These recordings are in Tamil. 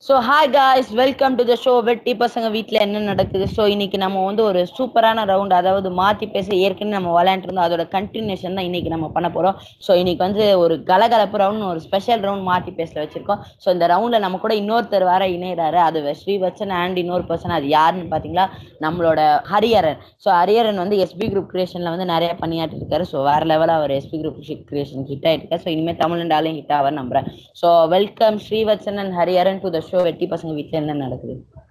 So hi guys welcome to the show வெட்டி பசங்க வீட்டில் என்ன நடக்குது ஸோ இன்னைக்கு நம்ம வந்து ஒரு சூப்பரான ரவுண்ட் அதாவது மாற்றி பேச ஏற்கனவே நம்ம விளையாண்டுருந்தோம் அதோட கண்டினியூஷன் தான் இன்னைக்கு நம்ம பண்ண போகிறோம் ஸோ இன்னைக்கு வந்து ஒரு கலகலப்பு ரவுண்ட் ஒரு ஸ்பெஷல் ரவுண்ட் மாற்றி பேசல வச்சிருக்கோம் ஸோ இந்த ரவுண்டில் நம்ம கூட இன்னொருத்தர் வேற இணையிறாரு அது ஸ்ரீவச்சன் அண்ட் இன்னொரு பர்சன் அது யாருன்னு பார்த்தீங்களா நம்மளோட ஹரியரன் ஸோ ஹரியரன் வந்து எஸ்பி குரூப் கிரியேஷனில் வந்து நிறைய பணியாற்றி இருக்காரு ஸோ வேற லெவலில் அவர் எஸ்பி குரூப் கிரியேஷன் ஹிட் ஆகிட்டு ஸோ இனிமேல் தமிழ் அண்டாலையும் ஹிட் ஆவார் நம்புறேன் so welcome Srivatsan and Hariharan to the show வெட்டி பசங்க வீட்டில் என்ன நடக்குது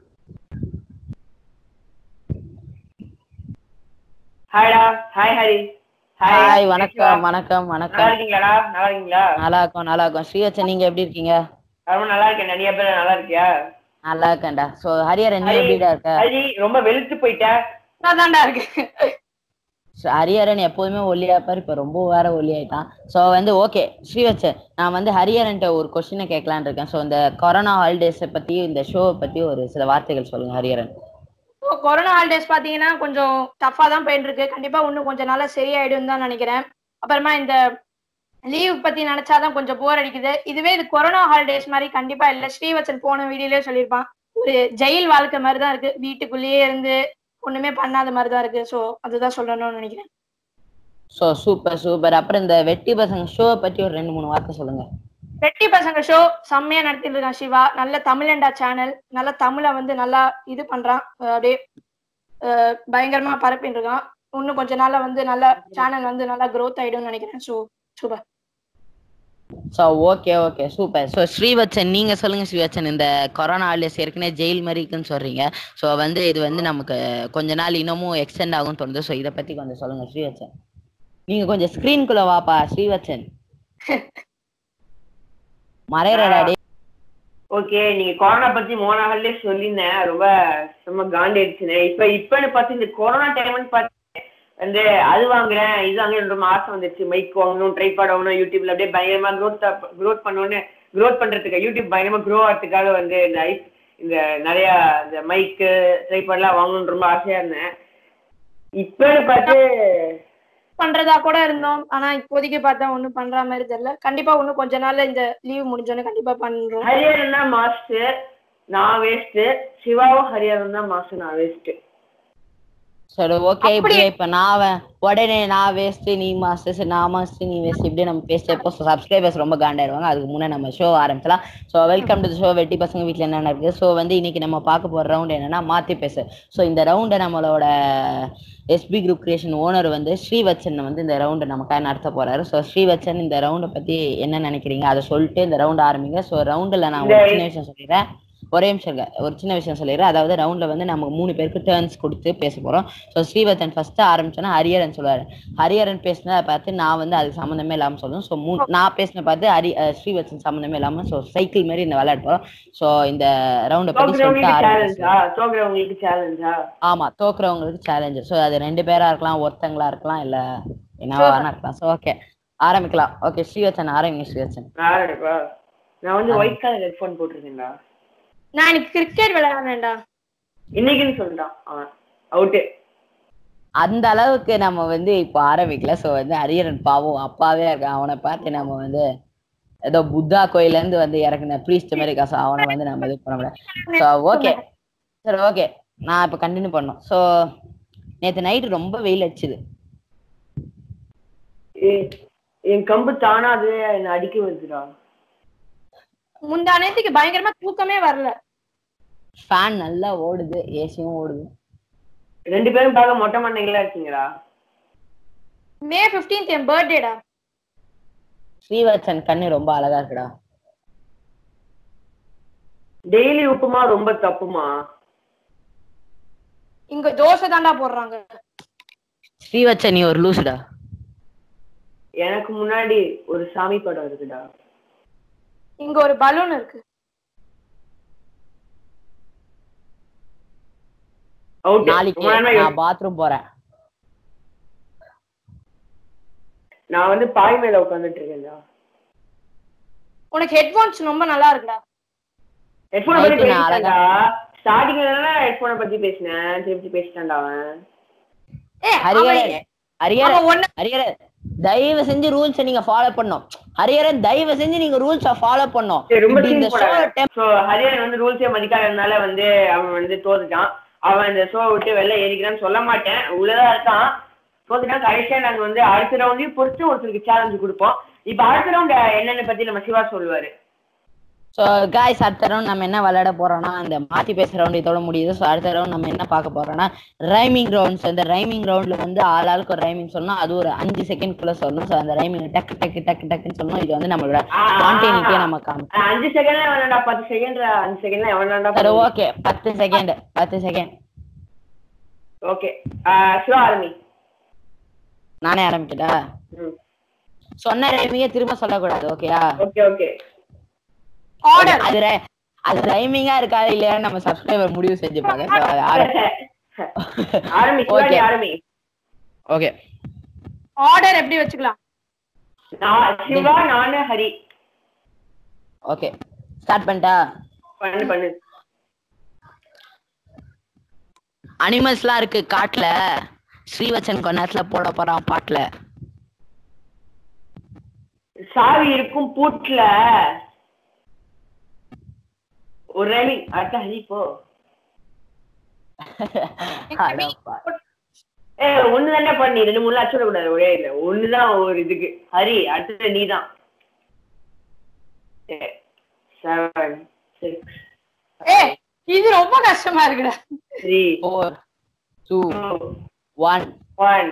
ஹாய்டா ஹாய் ஹரி ஹாய் வணக்கம் வணக்கம் நல்லா வணக்கம் இருக்கீங்களாடா நல்லா இருக்கீங்களா நல்லா இருக்கும் நல்லா இருக்கும் ஸ்ரீவத்சன் நீங்க எப்படி இருக்கீங்க ரொம்ப நல்லா இருக்கேன் நிறைய பேர் நல்லா இருக்கியா நல்லா இருக்கேன்டா ஸோ ஹரியரன் நீ ஹரி, எப்படிடா இருக்க ஹரி ரொம்ப வெளுத்து போயிட்ட தான்டா இருக்கு So, ஹரியரன் எப்போதுமே ஒல்லியா இருப்பார் இப்போ ரொம்ப வேற ஒல்லி ஆயிட்டான் ஸோ வந்து ஓகே ஸ்ரீவச்சன் நான் வந்து ஹரியரன்ட்ட ஒரு கொஸ்டினை கேட்கலான்னு இருக்கேன் ஸோ இந்த கொரோனா ஹாலிடேஸை பத்தி இந்த ஷோவை பத்தி ஒரு சில வார்த்தைகள் சொல்லுங்க ஹரியரன் இப்போ கொரோனா ஹாலிடேஸ் பாத்தீங்கன்னா கொஞ்சம் டஃபா தான் போயிட்டு இருக்கு கண்டிப்பா இன்னும் கொஞ்சம் நாளா சரியாயிடும் தான் நினைக்கிறேன் அப்புறமா இந்த லீவ் பத்தி நினைச்சாதான் கொஞ்சம் போர் அடிக்குது இதுவே இது கொரோனா ஹாலிடேஸ் மாதிரி கண்டிப்பா இல்ல ஸ்ரீவச்சன் போன வீடியோலயே சொல்லியிருப்பான் ஒரு ஜெயில் வாழ்க்கை மாதிரி தான் இருக்கு வீட்டுக்குள்ளேயே இருந்து ஒண்ணுமே பண்ணாத மாதிரி தான் இருக்கு ஸோ அதுதான் சொல்லணும்னு நினைக்கிறேன் ஸோ சூப்பர் சூப்பர் அப்புறம் இந்த வெட்டி பசங்க ஷோவை பத்தி ஒரு ரெண்டு மூணு வார்த்தை சொல்லுங்க வெட்டி பசங்க ஷோ செம்மையா நடத்திட்டு இருக்கான் சிவா நல்ல தமிழண்டா சேனல் நல்ல தமிழை வந்து நல்லா இது பண்றான் அஹ் அப்படியே அஹ் பயங்கரமா பரப்பிட்டு இருக்கான் இன்னும் கொஞ்ச நாள்ல வந்து நல்ல சேனல் வந்து நல்லா growth ஆயிடும்னு நினைக்கிறேன் so super so okay okay super so Srivatsan நீங்க சொல்லுங்க ஸ்ரீவச்சன் இந்த கொரோனா ஹாலிடேஸ் ஏற்கனவே ஜெயில் மாதிரி இருக்குன்னு சொல்றீங்க ஸோ வந்து இது வந்து நமக்கு கொஞ்ச நாள் இன்னமும் எக்ஸ்டெண்ட் ஆகும்னு தோணுது ஸோ இதை பத்தி கொஞ்சம் சொல்லுங்க ஸ்ரீவச்சன் நீங்க கொஞ்சம் ஸ்க்ரீன்குள்ள வாப்பா ஸ்ரீவச்சன் மறையறடா டேய் ஓகே நீங்க கொரோனா பத்தி மோனா ஹாலே சொல்லியிருந்தேன் ரொம்ப ரொம்ப காண்டிடுச்சுனே இப்ப இப்பன்னு பார்த்து இந்த கொரோனா டைம்னு பார்த்து வந்து அது வாங்குறேன் இது வாங்குறேன் ரொம்ப ஆசை வந்துருச்சு மைக் வாங்கணும் ட்ரைபாட் வாங்கணும் யூடியூப்ல அப்படியே பயங்கரமா க்ரோத் க்ரோத் பண்ணணும்னு க்ரோத் பண்றதுக்கு யூடியூப் பயங்கரமா க்ரோ ஆகிறதுக்காக வந்து இந்த ஐ- இந்த நிறைய இந்த மைக்கு ட்ரைபாட்லாம் வாங்கணும்னு ரொம்ப ஆசையா இருந்தேன் இப்பன்னு பார்த்து பண்றதா கூட இருந்தோம் ஆனா இப்போதைக்கு பார்த்தா ஒண்ணும் பண்ற மாதிரி தெரியல கண்டிப்பா இன்னும் கொஞ்ச நாள்ல இந்த லீவ் முடிஞ்சோன்னு கண்டிப்பா பண்றோம் ஹரியாரன் தான் மாஸ்டர் நான் வேஸ்ட் சிவாவும் ஹரியாரன் தான் மாஸ்டர் நான் வேஸ்ட் சரி ஓகே அப்படி- இப்படியே இப்ப நான் வ- உடனே நான் வேஸ்ட் நீ மாஸ்டர் சரி நான் மாஸ்டர் நீ வேஸ்ட் இப்படியே நம்ம பேச இப்போ சப்ஸ்கிரைபர்ஸ் ரொம்ப காண்டாயிடுவாங்க அதுக்கு முன்னே நம்ம ஷோ ஆரம்பிச்சலாம் ஸோ வெல்கம் டு ஷோ வெட்டி பசங்க வீட்டில் என்ன நடக்குது ஸோ வந்து இன்னைக்கு நம்ம பார்க்க போற ரவுண்ட் என்னன்னா மாத்தி பேசு ஸோ இந்த ரவுண்டை நம்மளோட எஸ்பி குரூப் கிரியேஷன் ஓனர் வந்து ஸ்ரீவச்சன் வந்து இந்த ரவுண்டை நமக்காக நடத்த போறாரு ஸோ ஸ்ரீவச்சன் இந்த ரவுண்டை பத்தி என்ன நினைக்கிறீங்க அதை சொல்லிட்டு இந்த ரவுண்ட் ஆரம்பிங்க ஸோ ரவுண்டில் நான் ஒரு இந்த- சின்ன விஷயம் சொல்லிடுறேன் ஒரே நிமிஷம் இருங்க. ஒரு சின்ன விஷயம் சொல்லிடுறேன் அதாவது ரவுண்ட்ல வந்து நம்ம மூணு பேருக்கு டேர்ன்ஸ் கொடுத்து பேச போறோம் ஸோ ஸ்ரீவர்தன் ஃபர்ஸ்ட் ஆரம்பிச்சோன்னா ஹரியரன் சொல்லுவாரு ஹரியரன் பேசினதை பார்த்து நான் வந்து அதுக்கு சம்மந்தமே இல்லாமல் சொல்லுவேன் ஸோ மூ நான் பேசின பார்த்து ஹரி அஹ் ஸ்ரீவர்தன் சம்மந்தமே இல்லாமல் ஸோ சைக்கிள் மாதிரி இந்த விளையாட போறோம் ஸோ இந்த ரவுண்டை பத்தி சொல்லிட்டு தோக்குறவங்களுக்கு ஆரம்பிச்சு சேலஞ்சா தோக்குறவங்களுக்கு சேலஞ்சா ஆமா தோக்குறவங்களுக்கு சேலஞ்சு ஸோ அது ரெண்டு பேரா இருக்கலாம் ஒருத்தங்களா இருக்கலாம் இல்ல என்னவா வேணா இருக்கலாம் ஸோ ஓகே ஆரம்பிக்கலாம் ஓகே ஸ்ரீவர்தன் ஆரம்பிங்க ஸ்ரீவர்தன் யாருப்பா நான் வந்து ஒயிட் கலர் ஹெட்ஃபோன் போட்டிருக்கேன்டா நான் இன்னைக்கு கிரிக்கெட் விளையாடுறேன்டா இன்னைக்குன்னு சொல்லிட்டான் அவன் அவுட்டு அந்த அளவுக்கு நம்ம வந்து இப்போ ஆரம்பிக்கல ஸோ வந்து ஹரியரன் பாவம் அப்பாவே இருக்கான் அவனை பார்த்து நம்ம வந்து ஏதோ புத்தா கோயில்ல இருந்து வந்து இறக்குன ப்ரீஸ்ட் மாதிரி இருக்கா ஸோ அவனை வந்து நம்ம இது பண்ண முடியாது ஸோ ஓகே சரி ஓகே நான் இப்போ கண்டினியூ பண்ணோம் ஸோ நேற்று நைட்டு ரொம்ப வெயில் அடிச்சுது என் கம்பு தானா அது என்ன அடிக்க வருதுடா முந்தா நேரத்துக்கு பயங்கரமா தூக்கமே வரல ஃபேன் நல்லா ஓடுது ஏசியும் ஓடுது ரெண்டு பேரும் பார்க்க மொட்டை மண்டைகளா இருக்கீங்களா மே 15th என் பர்த்டேடா ஸ்ரீவத்சன் கண்ணு ரொம்ப அழகா இருக்குடா டெய்லி உப்புமா ரொம்ப தப்புமா இங்க தோசை தாண்டா போடுறாங்க ஸ்ரீவத்சன் நீ ஒரு லூசுடா எனக்கு முன்னாடி ஒரு சாமி படம் இருக்குடா இங்க ஒரு பலூன் இருக்கு அவுட் நாளைக்கு நான் பாத்ரூம் போறேன் நான் வந்து பாய் மேல உட்காந்துட்டு இருக்கேன்டா உனக்கு ஹெட்ஃபோன்ஸ் ரொம்ப நல்லா இருக்குடா ஹெட்போனை பத்தி Night நான் பேசிட்டான்டா ஸ்டார்டிங்ல ஹெட்போனை பத்தி பேசினேன் திருப்பி பேசிட்டான்டா அவன் ஏ ஹரியரன் ஹரியரன் அவன் ஒன்னு ஹரியரன் தயவு செஞ்சு ரூல்ஸ் நீங்க ஃபாலோ பண்ணும் ஹரியரன் தயவு செஞ்சு நீங்க ரூல்ஸ ஃபாலோ பண்ணும் சரி, ரொம்ப இப்படி இந்த சீன் show போடாத. So, ஹரியான் வந்து ரூல்ஸே மதிக்காததுனால வந்து அவன் வந்து தோத்துட்டான் அவன் இந்த ஷோ விட்டு வெளில ஏறிக்கிறான்னு சொல்ல மாட்டேன் உள்ளதான் இருக்கான் தோத்துட்டான் கடைசியா நாங்க வந்து அடுத்த ரவுண்டையும் பொறுத்து ஒருத்தருக்கு சேலஞ்சு கொடுப்போம் இப்ப அடுத்த ரவுண்ட் என்னன்னு பத்தி நம்ம சிவா சொல்லுவாரு ஸோ காய்ஸ் அடுத்த ரவுண்ட் நம்ம என்ன விளையாட போறோம்னா அந்த மாத்தி பேசுற ரவுண்ட் இதோட முடியுது ஸோ அடுத்த ரவுண்ட் நம்ம என்ன பார்க்க போறோம்னா ரைமிங் ரவுண்ட்ஸ் அந்த ரைமிங் ரவுண்ட்ல வந்து ஆள் ஆளுக்கு ஒரு ரைமிங் சொல்லணும் அது ஒரு அஞ்சு செகண்ட் குள்ள சொல்லணும் ஸோ அந்த ரைமிங் டக்கு டக்கு டக்கு டக்குன்னு சொல்லணும் இது வந்து நம்மளோட ஸ்பான்டேனிட்டியை நம்ம காணும் ஆஹ் அஞ்சு செகண்ட்ல வேணாண்டா பத்து செகண்ட் அஞ்சு செகண்ட்ல எவனாண்டா சரி ஓகே பத்து செகண்ட் பத்து செகண்ட் ஓகே சிவா ஆரம்பி நானே ஆரம்பிக்கட்டா சொன்ன ரைமிங்கே திரும்ப சொல்லக்கூடாது ஓகேயா ஓகே ஓகே ஆர்டர் அது ரை- அது ரைமிங்கா இருக்கா இல்லையா நம்ம சப்ஸ்கிரைபர் முடிவு செஞ்சுப்பாங்க So, அது ஆர- ஆரம்பி சிவா நீ Okay. ஆரம்பி ஓகே ஆர்டர் எப்படி வச்சுக்கலாம் நான் சிவா நானு ஹரி ஓகே ஸ்டார்ட் பண்ணிட்டா பண்ணு பண்ணு அனிமல்ஸ்லாம் இருக்கு காட்டுல ஸ்ரீவச்சன் கொஞ்ச நேரத்துல போட போறான் பாட்டுல சாவி இருக்கும் பூட்ல ஒரு ரவி அடுத்த ஹரி போ அடப்பா. ஏ ஒண்ணு தானே பண்ணி ரெண்டு மூணு லட்சம் கூடாது ஒரே இல்ல ஒண்ணுதான் ஒரு இதுக்கு ஹரி அடுத்தது நீதான் செவன் சிக்ஸ் ஏ இது ரொம்ப கஷ்டமா இருக்குடா three Four, two, one. One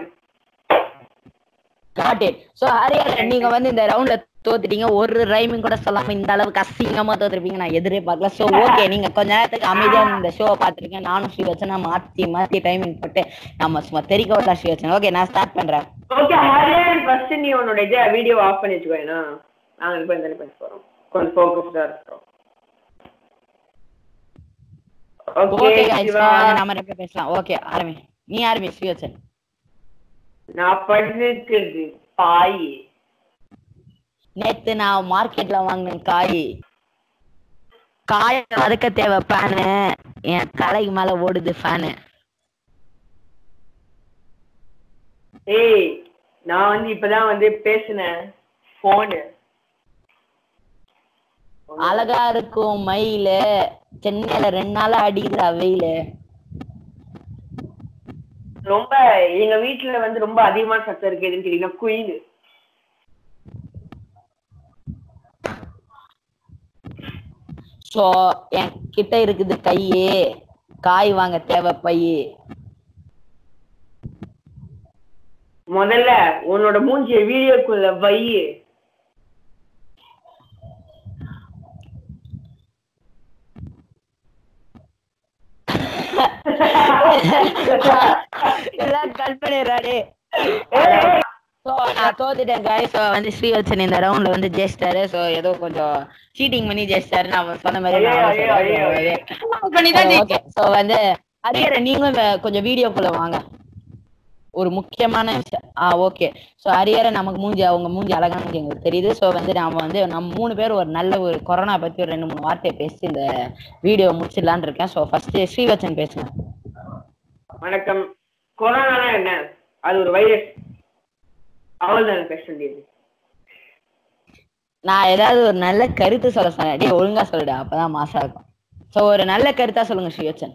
Got it. So, Hariharan, நீங்க வந்து இந்த ரவுண்ட்ல தோத்துட்டீங்க ஒரு ரைமிங் கூட சொல்லாம இந்த அளவுக்கு அசிங்கமா தோத்துருப்பீங்க நான் எதிரே பார்க்கல சோ ஓகே நீங்க கொஞ்ச நேரத்துக்கு அமைதியா இந்த ஷோவை பார்த்திருக்கீங்க நானும் ஸ்ரீவச்சனா மாத்தி மாத்தி டைமிங் போட்டு நம்ம சும்மா தெரிக்க விடலாம் ஸ்ரீவச்சன் ஓகே நான் ஸ்டார்ட் பண்றேன் ஓகே ஹரியன் ஃபர்ஸ்ட் நீ உன்னோட இதை வீடியோ ஆஃப் பண்ணி வச்சுக்கோ ஏன்னா நாங்க இப்போ இந்த பண்ணி போறோம் கொஞ்சம் ஃபோக்கஸ்டா இருக்கோம் okay okay guys Shiva so, நம்ம ரெண்டு பேரும் பேசலாம் ஓகே ஆரம்பி நீ ஆரம்பி ஸ்ரீவச்சன் நான் படிக்கிறது பாய் நேத்து நான் மார்க்கெட்ல வாங்கின காய் காய வதக்க தேவை ஃபேனு என் தலைக்கு மேல ஓடுது ஃபேனு ஏய் நான் வந்து இப்பதான் வந்து பேசினேன் போனு அழகா இருக்கும் மயிலு சென்னையில ரெண்டு நாளா அடிக்குதுடா வெயிலு ரொம்ப எங்க வீட்டுல வந்து ரொம்ப அதிகமான சத்தம் இருக்கு எதுன்னு கேட்டீங்கன்னா குயில் சோ என் கிட்ட இருக்குது கையே காய் வாங்க தேவை பையே முதல்ல உன்னோட மூஞ்சிய வீடியோக்குள்ள வை இதெல்லாம் கற்பனைறாடே ஏய், சோ நான் தோத்துட்டேன் guys. So வந்து ஸ்ரீவத்சன் இந்த ரவுண்ட்ல வந்து ஜெயிச்சிட்டாரு சோ ஏதோ கொஞ்சம் சீட்டிங் பண்ணி ஜெயிச்சிட்டாரு நான் சொன்ன மாதிரி ஐயோ, நான் ஐயோ, ஐயோ, சொல்றேன். ஐயோ. பண்ணிதான் ஓகே சோ வந்து ஹரியரன் நீங்களும் இந்த கொஞ்சம் வீடியோக்குள்ள வாங்க ஒரு முக்கியமான விஷயம் ஆ ஓகே சோ ஹரியரன் நமக்கு மூஞ்சி அவங்க மூஞ்சி அழகான மூஞ்சி எங்களுக்கு தெரியுது சோ வந்து நாம வந்து நம்ம மூணு பேர் ஒரு நல்ல ஒரு கொரோனா பத்தி ஒரு ரெண்டு மூணு வார்த்தையை பேசி இந்த வீடியோ முடிச்சிடலான்னு இருக்கேன் சோ ஃபர்ஸ்ட் ஸ்ரீவச்சன் பேசுங்க வணக்கம் கொரோனானா என்ன அது ஒரு வைரஸ் அவ்வளவுதான் பேச வேண்டியது நான் ஏதாவது ஒரு நல்ல கருத்து சொல்ல சொன்னேன் டேய் ஒழுங்கா சொல்லுடா அப்பதான் மாசா இருக்கும் சோ ஒரு நல்ல கருத்தா சொல்லுங்க ஸ்ரீவச்சன்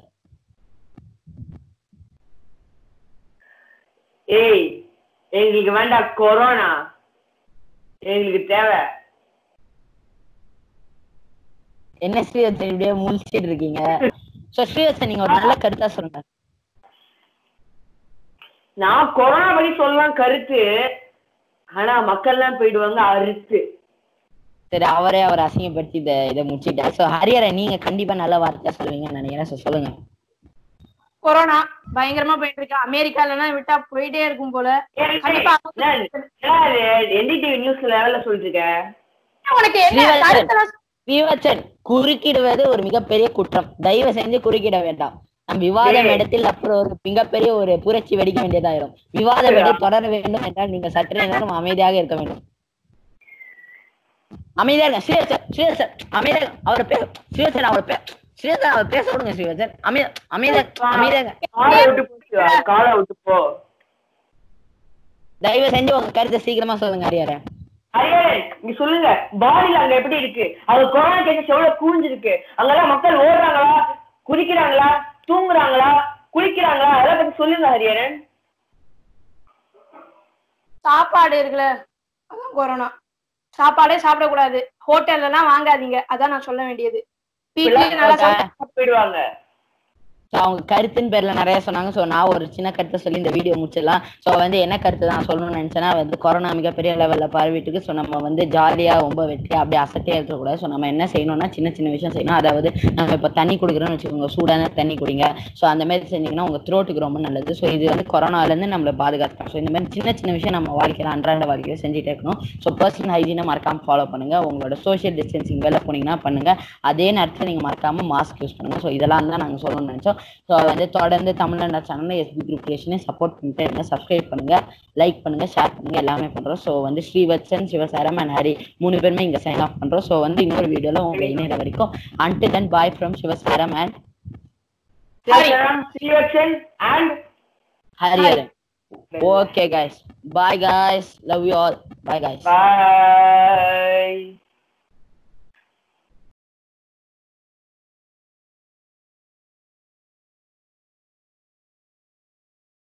ஏய் எங்களுக்கு வேண்டாம் கொரோனா எங்களுக்கு தேவை என்ன ஸ்ரீவச்சன் இப்படியே முடிச்சிட்டு இருக்கீங்க சோ ஸ்ரீவச்சன் நீங்க ஒரு நல்ல கருத்தா சொல்லுங்க நான் கொரோனா பத்தி சொல்லலாம் கருத்து ஆனா மக்கள்லாம் போயிடுவாங்க அறுத்து சரி அவரே அவர் அசிங்கப்படுத்தி இதை இதை முடிச்சிட்டார் சோ ஹரியரன் நீங்க கண்டிப்பா நல்ல வார்த்தையா சொல்லுவீங்கன்னு நினைக்கிறேன் சோ சொல்லுங்க கொரோனா பயங்கரமா போயிட்டு இருக்கு அமெரிக்கால விட்டா போயிட்டே இருக்கும் போல கண்டிப்பா என்டிடிவி நியூஸ் லெவல்ல சொல்லிட்டு இருக்க உனக்கு என்ன ஸ்ரீவத்சன். கருத்தெல்லாம் ஸ்ரீவச்சன் குறுக்கிடுவது ஒரு மிகப்பெரிய குற்றம் தயவு செஞ்சு குறுக்கிட வேண்டாம் நம் விவாதம் ஏய். இடத்தில் அப்புறம் ஒரு மிகப்பெரிய ஒரு புரட்சி வெடிக்க வேண்டியதாயிரும் விவாதம் இடம் தொடர வேண்டும் என்றால் நீங்க சற்று நேரம் அமைதியாக இருக்க வேண்டும் அமைதியாக இருங்க. ஸ்ரீவச்சன் ஸ்ரீவச்சன் அமைதியாக இருங்க. அவரை பே ஸ்ரீவச்சன் அவர் பே ஸ்ரீவச்சன் அவர் பேச விடுங்க ஸ்ரீவச்சன் அமைதி அமைதியாக அமைதியாக காலை விட்டு போ காலை விட்டு போ தயவு செஞ்சு உங்க கருத்தை சீக்கிரமா சொல்லுங்க ஹரியாரன் ஐயே நீ சொல்லுங்க பாடியில அங்க எப்படி இருக்கு அவங்க கொரோனா கேசஸ் எவ்வளவு கூஞ்சிருக்கு அங்கெல்லாம் மக்கள் ஓடுறாங்களா குதிக்கிறாங்களா தூங்குறாங்களா குளிக்கிறாங்களா அதெல்லாம் பத்தி சொல்லுங்க ஹரியரன் சாப்பாடு இருக்குல்ல அதான் கொரோனா சாப்பாடே சாப்பிடக்கூடாது ஹோட்டல்ல எல்லாம் வாங்காதீங்க அதான் நான் சொல்ல வேண்டியது வீட்லயே நல்லா சாப்பிட்டு போயிடுவாங்க ஸோ அவங்க கருத்துன்னு பேர்ல நிறைய சொன்னாங்க ஸோ நான் ஒரு சின்ன கருத்தை சொல்லி இந்த வீடியோ முடிச்சிடலாம் ஸோ வந்து என்ன கருத்து தான் சொல்லணும்னு நினைச்சேன்னா வந்து கொரோனா மிகப்பெரிய லெவலில் பரவிட்டுக்கு ஸோ நம்ம வந்து ஜாலியாக ரொம்ப வெட்டி அப்படியே அசட்டே இருக்கக்கூடாது ஸோ நம்ம என்ன செய்யணும்னா சின்ன சின்ன விஷயம் செய்யணும் அதாவது நம்ம இப்போ தண்ணி குடிக்கிறோம்னு வச்சுக்கோங்க சூடான தண்ணி குடிங்க ஸோ அந்த மாதிரி செஞ்சீங்கன்னா உங்க த்ரோட்டுக்கு ரொம்ப நல்லது ஸோ இது வந்து கொரோனாலேருந்து நம்மளை பாதுகாத்துக்கும் ஸோ இந்த மாதிரி சின்ன சின்ன விஷயம் நம்ம வாழ்க்கையில் அன்றாட வாழ்க்கையில் செஞ்சுட்டே இருக்கணும் ஸோ பர்சனல் ஹைஜீனை மறக்காம ஃபாலோ பண்ணுங்க உங்களோட சோஷியல் டிஸ்டன்சிங் வெளில போனீங்கன்னா பண்ணுங்க அதே நேரத்தில் நீங்கள் மறக்காம மாஸ்க் யூஸ் பண்ணுங்க ஸோ இதெல்லாம் தான் நாங்கள் சொல்லணும்னு நினைச்சோம் ஸோ வந்து தொடர்ந்து தமிழ்நாடு சேனலில் எஸ்பி குரூப் கிரியேஷனை சப்போர்ட் பண்ணிட்டே இருங்க சப்ஸ்கிரைப் பண்ணுங்க லைக் பண்ணுங்க ஷேர் பண்ணுங்க எல்லாமே பண்றோம் ஸோ வந்து ஸ்ரீவத்சன் சிவசாரம் அண்ட் ஹரி மூணு பேருமே இங்க சைன் ஆஃப் பண்றோம் ஸோ வந்து இன்னொரு வீடியோல உங்களை இணைய வரைக்கும் அன்ட்டு தென் பாய் ஃப்ரம் சிவசாரம் அண்ட் சிவசன் and Hariharan okay guys bye guys love you all bye guys bye